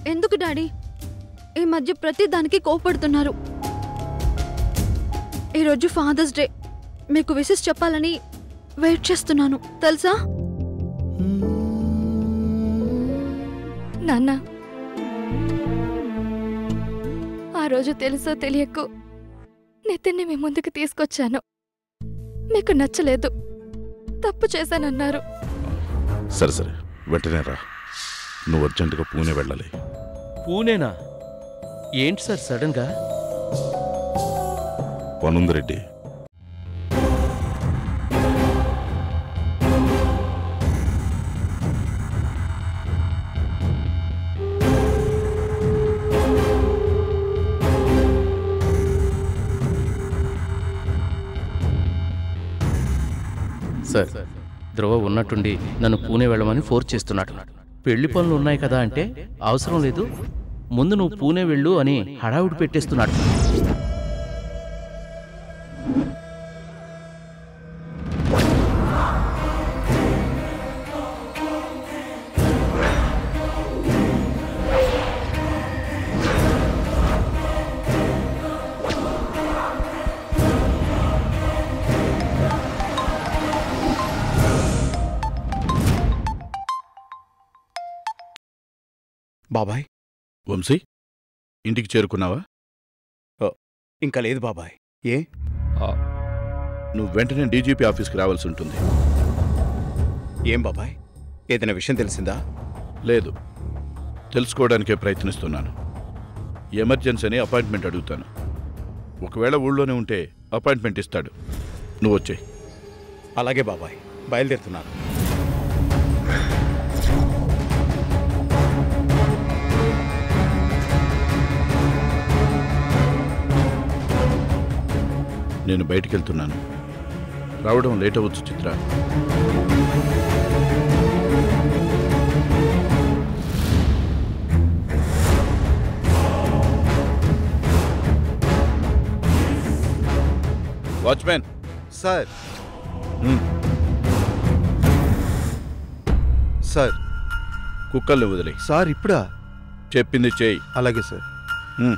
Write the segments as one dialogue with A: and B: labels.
A: ఎందుకు డాడీ ఈ మధ్య ప్రతి దానికి కోపడుతున్నారు ఈరోజు ఫాదర్స్ డే మీకు విషెస్ చెప్పాలని వెయిట్ చేస్తున్నాను తెలుసా
B: నాన్న ఆ రోజు తెలుసో తెలియకు నితిన్ని మీ ముందుకు తీసుకొచ్చాను మీకు నచ్చలేదు తప్పు చేశానన్నారు
C: సరే సరే వెంటనే రా నువ్వు అర్జెంటుగా పూణే వెళ్ళాలి
D: పూణేనా ఏంటి సార్ సడన్గా
C: పనుంది రెడ్డి
D: సార్ ధ్రువ ఉన్నట్టుండి నన్ను పూణే వెళ్ళమని ఫోర్స్ చేస్తున్నాడు పెళ్లి పనులు ఉన్నాయి కదా అంటే అవసరం లేదు ముందు నువ్వు పూణే వెళ్ళు అని హడావుడి పెట్టేస్తున్నాడు
E: బాబాయ్
C: వంశీ ఇంటికి చేరుకున్నావా
E: ఇంకా లేదు బాబాయ్ ఏ
C: నువ్వు వెంటనే డీజీపీ ఆఫీస్కి రావాల్సి ఉంటుంది
E: ఏం బాబాయ్ ఏదైనా విషయం తెలిసిందా
C: లేదు తెలుసుకోవడానికే ప్రయత్నిస్తున్నాను ఎమర్జెన్సీ అని అపాయింట్మెంట్ అడుగుతాను ఒకవేళ ఊళ్ళోనే ఉంటే అపాయింట్మెంట్ ఇస్తాడు నువ్వు వచ్చే
E: అలాగే బాబాయ్ బయలుదేరుతున్నాను
C: నేను బయటికి వెళ్తున్నాను రావడం లేట్ అవ్వచ్చు చిత్ర వాచ్మెన్
F: సార్ సార్
C: కుక్కల్ని వదిలే
F: సార్ ఇప్పుడా
C: చెప్పింది చేయి
F: అలాగే సార్
C: హ్మ్.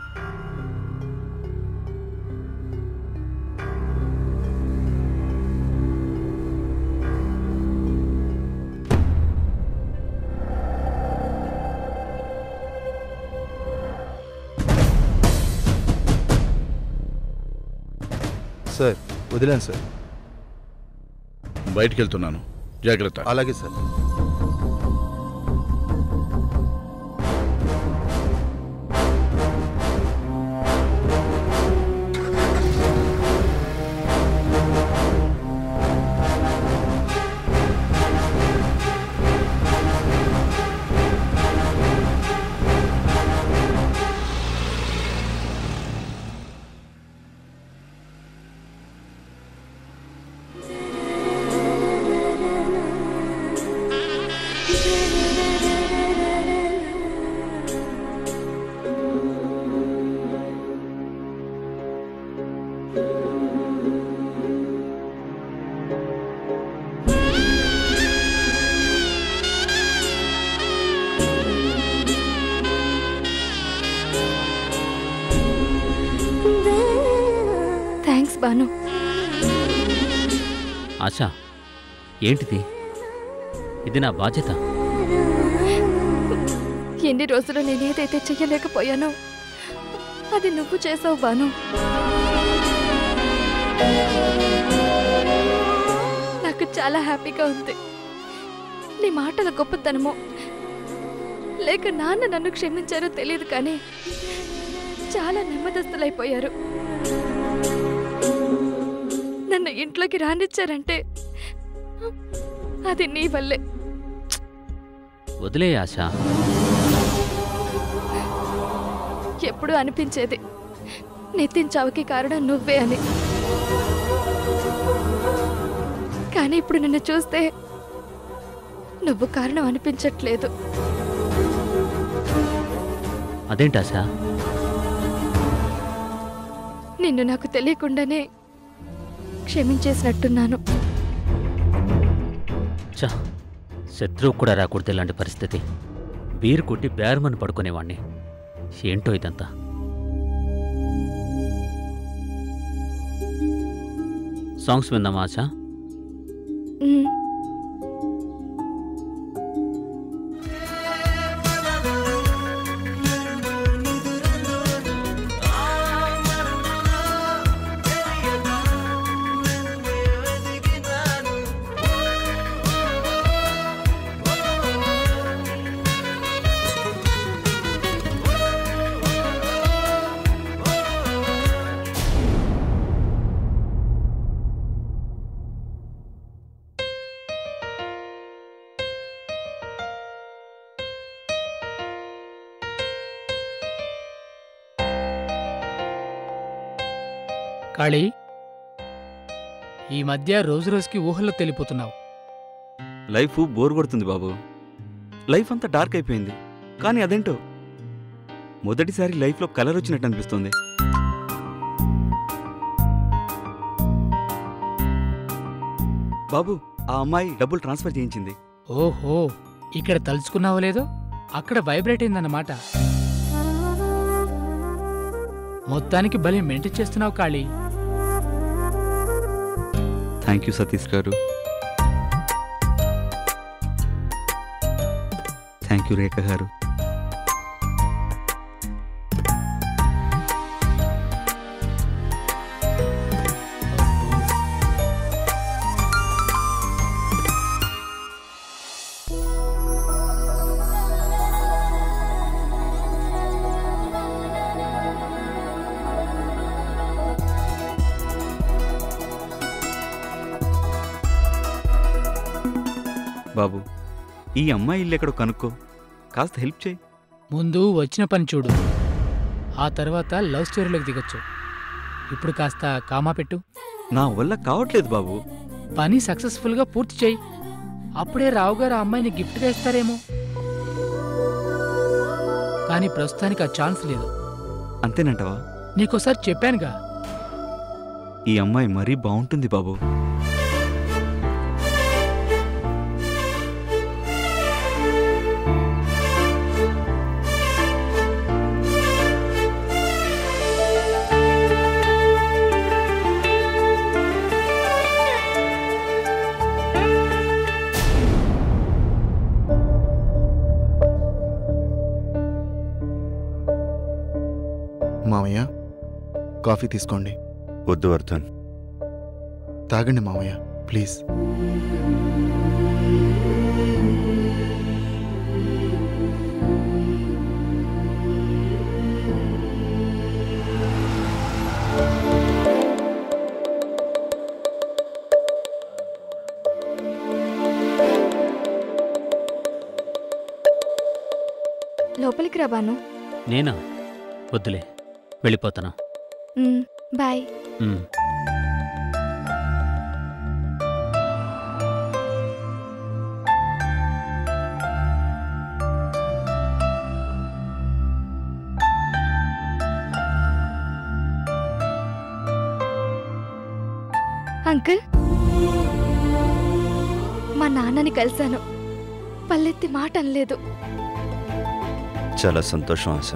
F: సార్ వదిలేను సార్
C: బయటికి వెళ్తున్నాను జాగ్రత్త
F: అలాగే సార్
B: థ్యాంక్స్ బాను
G: ఆశ ఏంటిది ఇది నా బాధ్యత
B: ఎన్ని రోజులు నేను ఏదైతే చెయ్యలేకపోయానో అది నువ్వు చేసావు బాను నాకు చాలా హ్యాపీగా ఉంది నీ మాటల గొప్పతనమో లేక నాన్న నన్ను క్షమించారో తెలియదు కానీ చాలా నెమ్మదస్తులైపోయారు నన్ను ఇంట్లోకి రానిచ్చారంటే అది నీ వల్లే
G: వదిలే ఆశ
B: ఎప్పుడూ అనిపించేది నితిన్ చావుకి కారణం నువ్వే అని కానీ ఇప్పుడు నిన్ను చూస్తే నువ్వు కారణం అనిపించట్లేదు
G: అదేంటి ఆశ
B: నిన్ను నాకు తెలియకుండానే క్షమించేసినట్టున్నాను
G: చ శత్రువు కూడా రాకూడదు ఇలాంటి పరిస్థితి బీర్ కొట్టి బేరమని పడుకునేవాణ్ణి ఏంటో ఇదంతా సాంగ్స్ విందామా ఆశా
B: మ్మ్.
H: కాళీ ఈ మధ్య రోజు రోజుకి ఊహల్లో తెలిపోతున్నావు
I: లైఫ్ బోర్ కొడుతుంది బాబు లైఫ్ అంతా డార్క్ అయిపోయింది కానీ అదేంటో మొదటిసారి లైఫ్లో కలర్ వచ్చినట్టు అనిపిస్తుంది బాబు ఆ అమ్మాయి డబ్బులు ట్రాన్స్ఫర్ చేయించింది
H: ఓహో ఇక్కడ తలుచుకున్నావో లేదో అక్కడ వైబ్రేట్ అయిందన్నమాట మొత్తానికి భలే మెయింటైన్ చేస్తున్నావు కాళీ
I: థ్యాంక్ యూ సతీష్ గారు థ్యాంక్ యూ రేఖ గారు బాబు ఈ అమ్మాయి ఇల్లు ఎక్కడో కనుక్కో కాస్త హెల్ప్ చేయి
H: ముందు వచ్చిన పని చూడు ఆ తర్వాత లవ్ స్టోరీలోకి దిగొచ్చు ఇప్పుడు కాస్త కామా పెట్టు
I: నా వల్ల కావట్లేదు బాబు
H: పని సక్సెస్ఫుల్గా పూర్తి చేయి అప్పుడే రావు గారు ఆ అమ్మాయిని గిఫ్ట్గా ఇస్తారేమో కానీ ప్రస్తుతానికి ఆ ఛాన్స్ లేదు
I: అంతేనంటవా
H: నీకోసారి చెప్పానుగా
I: ఈ అమ్మాయి మరీ బాగుంటుంది బాబు
F: మామయ్య కాఫీ తీసుకోండి
C: వద్దు వర్ధన్
F: తాగండి మామయ్య ప్లీజ్
B: లోపలికి రా బాను
G: నేనా వద్దులే వెళ్ళిపోతాను
B: మ్మ్. బాయ్
G: మ్.
B: అంకుల్ మా నాన్నని కలిశాను పల్లెత్తి మాట అనలేదు
C: చాలా సంతోషం ఆశ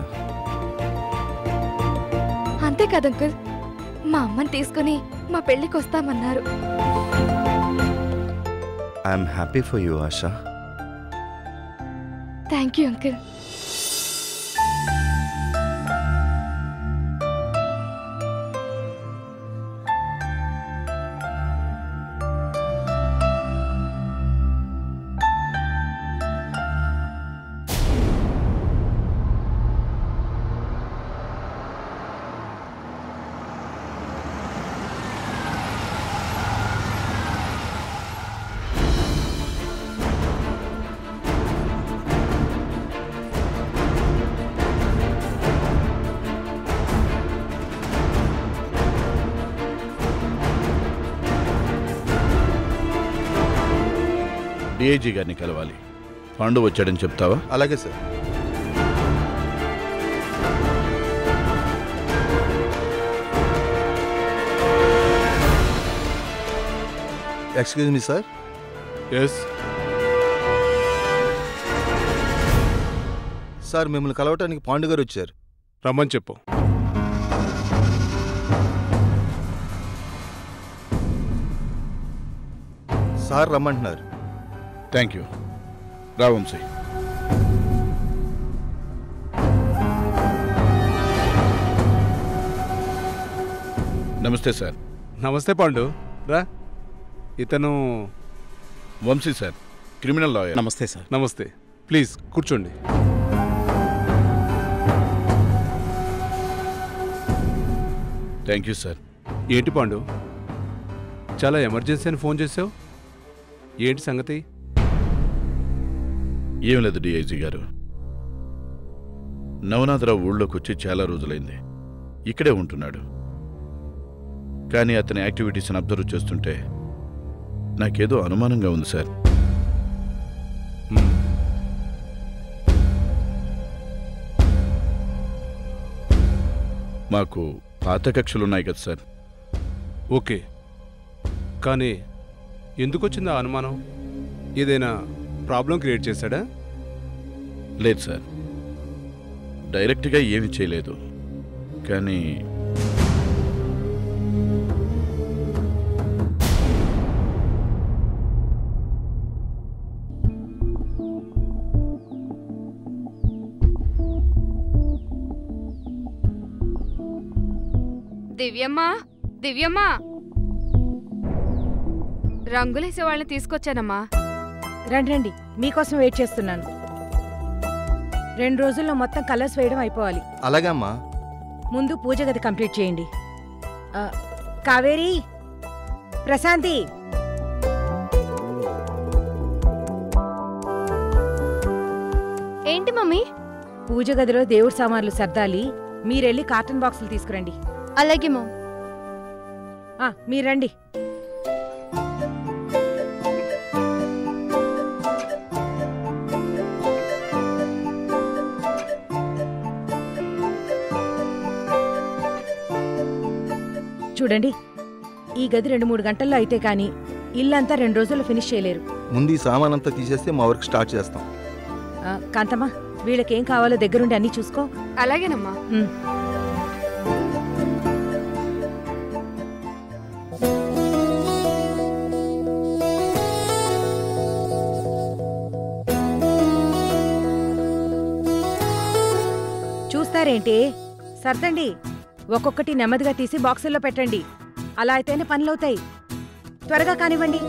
B: అంతే కదా అంకుల్ మా అమ్మని తీసుకుని మా పెళ్ళికి వస్తామన్నారు
C: I'm happy for you Asha
B: thank you uncle
C: DIG గారిని కలవాలి పాండు వచ్చాడని చెప్తావా
F: అలాగే sir excuse me sir
C: yes
F: sir మిమ్మల్ని కలవటానికి పాండు గారు వచ్చారు
J: రమ్మని చెప్పు
F: సార్ రమ్మంటున్నారు
C: థ్యాంక్ యూ రా వంశీ నమస్తే సార్
J: నమస్తే పాండు రా ఇతను
C: వంశీ సార్ క్రిమినల్ లాయర్
E: నమస్తే సార్
J: నమస్తే ప్లీజ్ కూర్చోండి
C: థ్యాంక్ యూ సార్
J: ఏంటి పాండు చాలా ఎమర్జెన్సీ అని ఫోన్ చేసావు ఏంటి సంగతి
C: ఏం లేదు డిఐజీ గారు నవనాథరావు ఊళ్ళోకి వచ్చి చాలా రోజులైంది ఇక్కడే ఉంటున్నాడు కానీ అతని యాక్టివిటీస్ని అబ్జర్వ్ చేస్తుంటే నాకేదో అనుమానంగా ఉంది సార్
J: మ్మ్.
C: మాకు పాత కక్షలున్నాయి కదా సార్
J: ఓకే కానీ ఎందుకు వచ్చింది ఆ అనుమానం ఏదైనా ప్రాబ్లం క్రియేట్ చేశాడా
C: లేదు సార్ డైరెక్ట్గా ఏమీ చేయలేదు కానీ
B: దివ్యమ్మా దివ్యమ్మా రంగులేసే వాళ్ళని తీసుకొచ్చానమ్మా
K: రండి రండి మీకోసం వెయిట్ చేస్తున్నాను రెండు రోజుల్లో మొత్తం కలర్స్ వేయడం అయిపోవాలి
F: అలాగే అమ్మా
K: ముందు పూజ గది కంప్లీట్ చేయండి ఆ, కావేరి ప్రశాంతి
B: ఏంటి మమ్మీ
K: పూజ గదిలో దేవుడి సామాన్లు సర్దాలి మీరెళ్ళి కార్టన్ బాక్సులు తీసుకురండి
B: అలాగే మామ్
K: ఆ, మీరండి చూడండి ఈ గది రెండు మూడు గంటల్లో అయితే కానీ ఇల్లంతా రెండు రోజుల్లో ఫినిష్ చేయలేరు
F: ముందు ఈ సామాన్ అంతా తీసేస్తే మా వర్క్ స్టార్ట్ చేస్తాం
K: ఆ, కాంతమ్మా వీళ్ళకేం కావాలో దగ్గరుండి అన్నీ చూసుకో
B: అలాగేనమ్మా
K: ఉమ్. చూస్తారేంటి సర్దండి ఒక్కొక్కటి నెమ్మదిగా తీసి బాక్సుల్లో పెట్టండి అలా అయితేనే పనులవుతాయి త్వరగా కానివ్వండి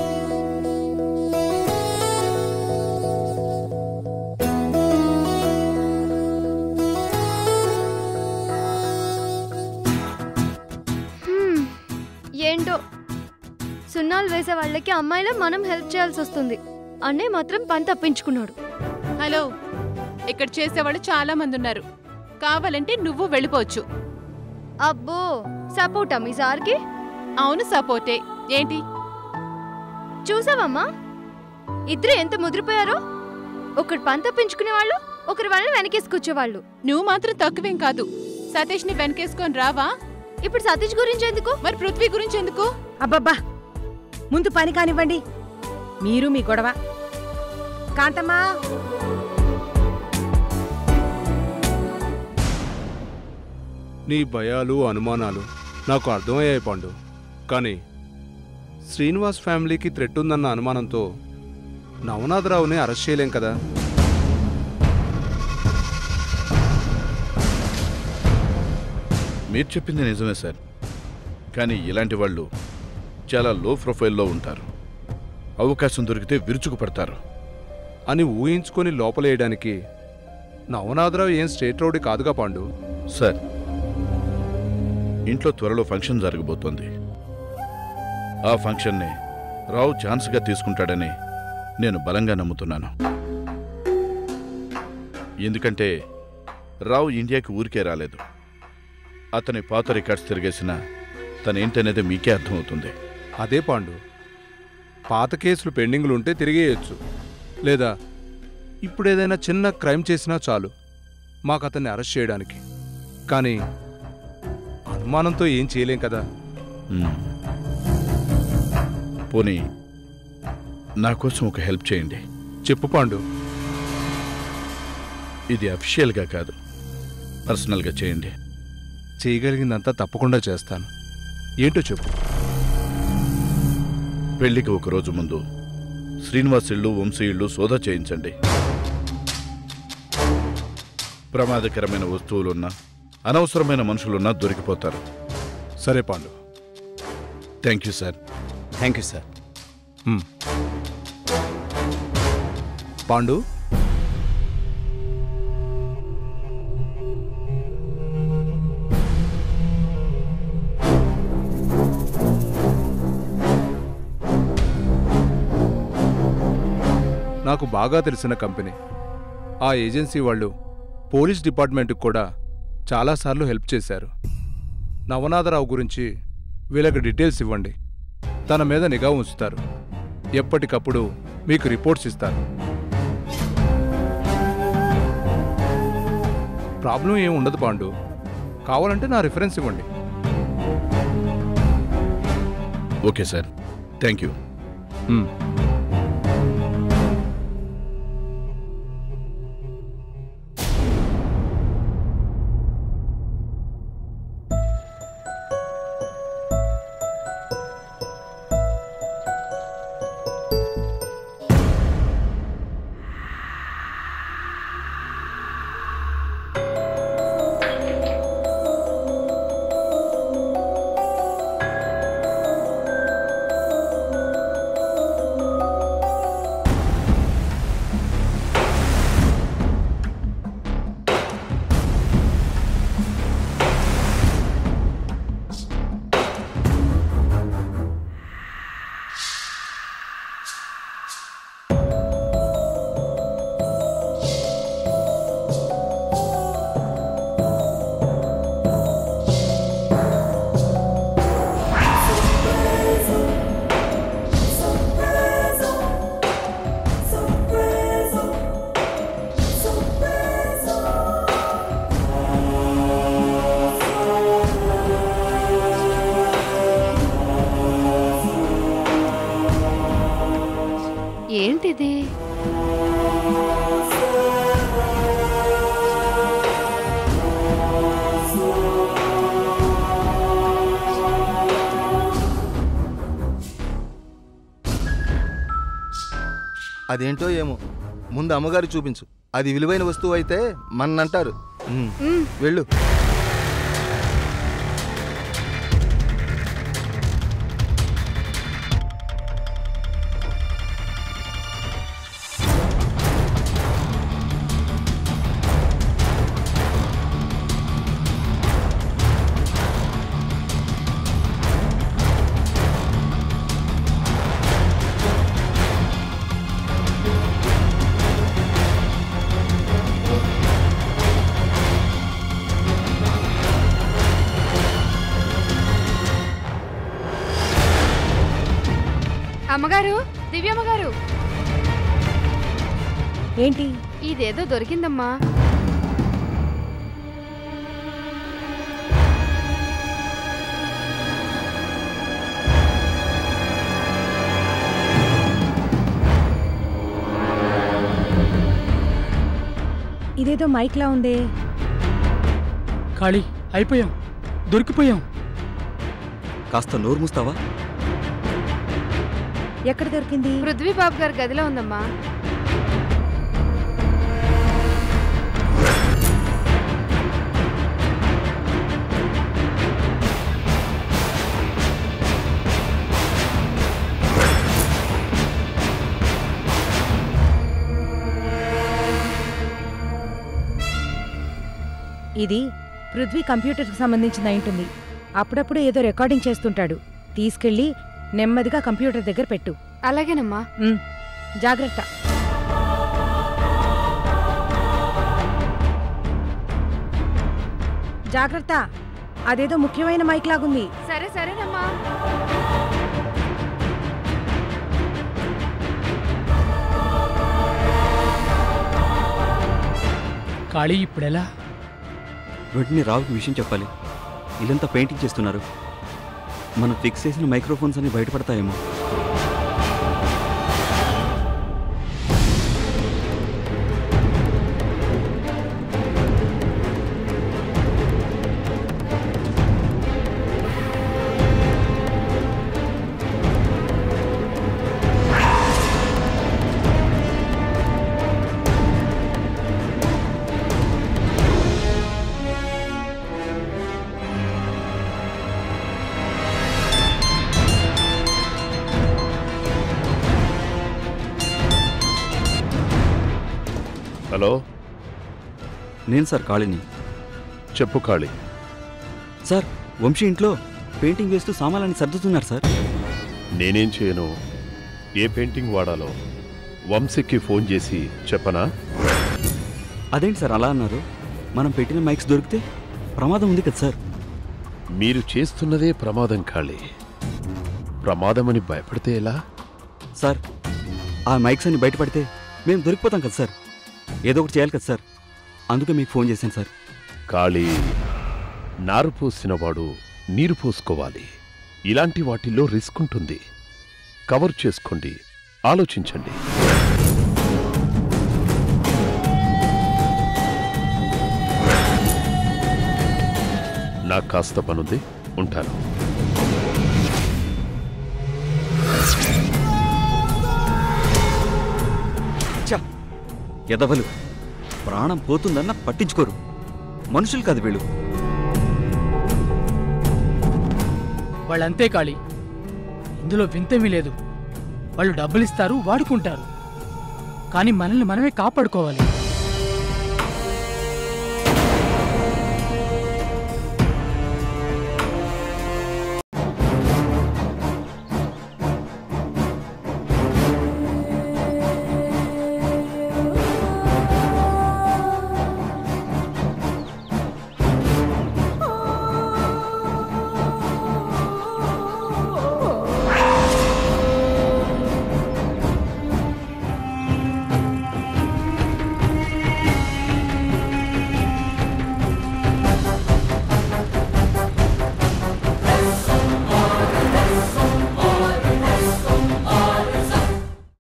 B: హ్మ్, ఏంటో సున్నాలు వేసే వాళ్ళకి అమ్మాయిలా మనం హెల్ప్ చేయాల్సి వస్తుంది అన్నయ్య మాత్రం పని తప్పించుకున్నాడు
L: హలో ఇక్కడ చేసేవాళ్ళు చాలా మంది ఉన్నారు కావాలంటే నువ్వు వెళ్ళిపోవచ్చు
B: అబ్బో సపోర్టా మీ సార్కి
L: అవును సపోర్టే ఏంటి
B: చూసావమ్మా ఇద్దరు ఎంత ముదిరిపోయారో ఒకడు పని తప్పించుకునే వాళ్ళు ఒకరు వాళ్ళని వెనకేసుకొచ్చేవాళ్ళు
L: నువ్వు మాత్రం తక్కువేం కాదు సతీష్ ని వెనకేసుకొని రావా
B: ఇప్పుడు సతీష్ గురించి ఎందుకు
L: మరి పృథ్వీ గురించి ఎందుకు
K: అబ్బబ్బా ముందు పని కానివ్వండి మీరు మీ గొడవ కాంతమ్మా
J: నీ భయాలు అనుమానాలు నాకు అర్థమయ్యాయి పాండు కానీ శ్రీనివాస్ ఫ్యామిలీకి థ్రెట్ ఉందన్న అనుమానంతో నవనాథరావుని అరెస్ట్ చేయలేం కదా
C: మీరు చెప్పింది నిజమే సార్ కానీ ఇలాంటి వాళ్ళు చాలా లో ప్రొఫైల్లో ఉంటారు అవకాశం దొరికితే విరుచుకు పడతారు
J: అని ఊహించుకొని లోపలేయడానికి నవనాథరావు ఏం స్టేట్ రౌడీ కాదుగా పాండు
C: సార్ ఇంట్లో త్వరలో ఫంక్షన్ జరగబోతోంది ఆ ఫంక్షన్ని రావు ఛాన్స్గా తీసుకుంటాడని నేను బలంగా నమ్ముతున్నాను ఎందుకంటే రావు ఇండియాకి ఊరికే రాలేదు అతని పాత రికార్డ్స్ తిరిగేసిన తనేంటనేది మీకే అర్థమవుతుంది
J: అదే పాండు పాత కేసులు పెండింగ్లు ఉంటే తిరిగేయచ్చు లేదా ఇప్పుడు ఏదైనా చిన్న క్రైమ్ చేసినా చాలు మాకు అతన్ని అరెస్ట్ చేయడానికి కానీ అనుమానంతో ఏం చేయలేం కదా
C: మ్మ్. పోనీ నా కోసం ఒక హెల్ప్ చేయండి
J: చెప్పు పాండు
C: ఇది అఫిషియల్గా కాదు పర్సనల్గా చేయండి
J: చేయగలిగిందంతా తప్పకుండా చేస్తాను ఏంటో చెప్పు
C: పెళ్లికి ఒక రోజు ముందు శ్రీనివాస్ ఇళ్ళు వంశీ ఇళ్ళు సోదా చేయించండి ప్రమాదకరమైన వస్తువులున్నా అనవసరమైన మనుషులున్నా దొరికిపోతారు
J: సరే Pandu
C: thank you sir
E: thank you sir
J: hmm. Pandu నాకు బాగా తెలిసిన కంపెనీ ఆ ఏజెన్సీ వాళ్ళు పోలీస్ డిపార్ట్మెంట్కి కూడా చాలాసార్లు హెల్ప్ చేశారు నవనాథరావు గురించి వీళ్ళకి డీటెయిల్స్ ఇవ్వండి తన మీద నిఘా ఉంచుతారు ఎప్పటికప్పుడు మీకు రిపోర్ట్స్ ఇస్తారు ప్రాబ్లం ఏం ఉండదు పాండు కావాలంటే నా రిఫరెన్స్ ఇవ్వండి
C: ఓకే సార్ థ్యాంక్ యూ
J: మ్.
B: ఏంటిది
F: అదేంటో ఏమో ముందు అమ్మగారు చూపించు అది విలువైన వస్తువు అయితే మన్నంటారు ఉమ్, వెళ్ళు
B: అమ్మగారు దివ్యమ్మగారు
K: ఏంటి
B: ఇదేదో దొరికిందమ్మా
K: ఇదేదో మైక్లా ఉందే
H: ఖాళీ అయిపోయాం దొరికిపోయాం
I: కాస్త నోరు మూస్తావా
K: ఎక్కడ దొరికింది
B: పృథ్వీ బాబు గారి గదిలో ఉందమ్మా
K: ఇది పృథ్వీ కంప్యూటర్కి సంబంధించింది అయి ఉంటుంది అప్పుడప్పుడు ఏదో రికార్డింగ్ చేస్తుంటాడు తీసుకెళ్ళి నెమ్మదిగా కంప్యూటర్ దగ్గర పెట్టు
B: అలాగేనమ్మా
K: ఉమ్, జాగ్రత్త జాగ్రత్త అదేదో ముఖ్యమైన మైక్ లాగుంది
B: సరే సరేనమ్మా
H: ఖాళీ ఇప్పుడెలా
I: వెంటనే రావుకి విషయం చెప్పాలి ఇల్లంతా పెయింటింగ్ చేస్తున్నారు మనం ఫిక్స్ చేసిన మైక్రోఫోన్స్ అన్ని బయటపడతాయేమో నేను సార్ కాళిని
C: చెప్పు కాళీ
I: సార్ వంశీ ఇంట్లో పెయింటింగ్ వేస్తూ సామాన్లన్నీ సర్దుతున్నారు సార్
M: నేనేం చేయను ఏ పెయింటింగ్ వాడాలో వంశీకి ఫోన్ చేసి చెప్పనా
I: అదేంటి సార్ అలా అన్నారు మనం పెట్టిన మైక్స్ దొరికితే ప్రమాదం ఉంది కదా సార్
M: మీరు చేస్తున్నదే ప్రమాదం కాళీ ప్రమాదమని భయపడితే ఎలా
I: సార్ ఆ మైక్స్ అన్ని బయటపడితే మేము దొరికిపోతాం కదా సార్ ఏదో ఒకటి చేయాలి కదా సార్ అందుకే మీకు ఫోన్ చేశాను సార్
M: కాళీ నారు పోసినవాడు నీరు పోసుకోవాలి ఇలాంటి వాటిల్లో రిస్క్ ఉంటుంది కవర్ చేసుకోండి ఆలోచించండి నాకు కాస్త పనుంది ఉంటాను
I: చా ఎదవలు ప్రాణం పోతుందన్న పట్టించుకోరు మనుషులు కాదు వీళ్ళు
H: వాళ్ళంతే కాళీ ఇందులో వింతమీ లేదు వాళ్ళు డబ్బులు ఇస్తారు వాడుకుంటారు కానీ మనల్ని మనమే కాపాడుకోవాలి